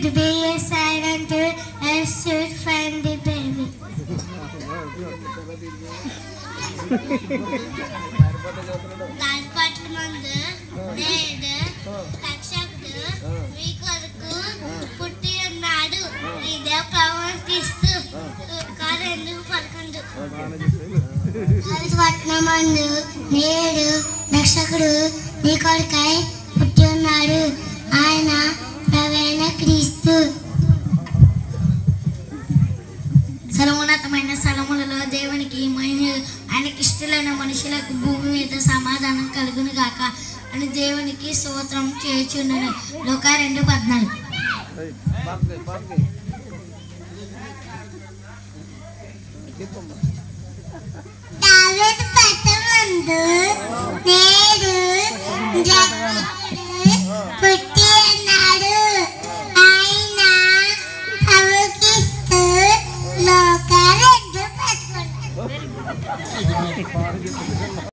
should be a silent and should find the baby. దానిపట్ల మందు నేడు రక్షకుడు మీ కొరకు పుట్టి ఉన్నాడు ఇదే ప్రవర్తిస్తూ రెండు పదకొండు పట్నమందు నేడు రక్షకుడు మీ కొరకై పుట్టి ఉన్నాడు ఆయన ప్రవేణ క్రీస్తు సర్వోన్నతమైన స్థలములలో దేవునికి మహిమ ఆయనకి ఇష్టలైన మనుషులకు భూమి మీద సమాధానం కలుగును గాక అని దేవునికి స్తోత్రం చేయుచున్నాను లోక రెండు పద్నాలుగు దావీదు పట్టమందు నేడు జగముడు పుట్టి ఉన్నాడు ఆయన అవకిస్తూ లోక రెండు పట్టుకున్నాడు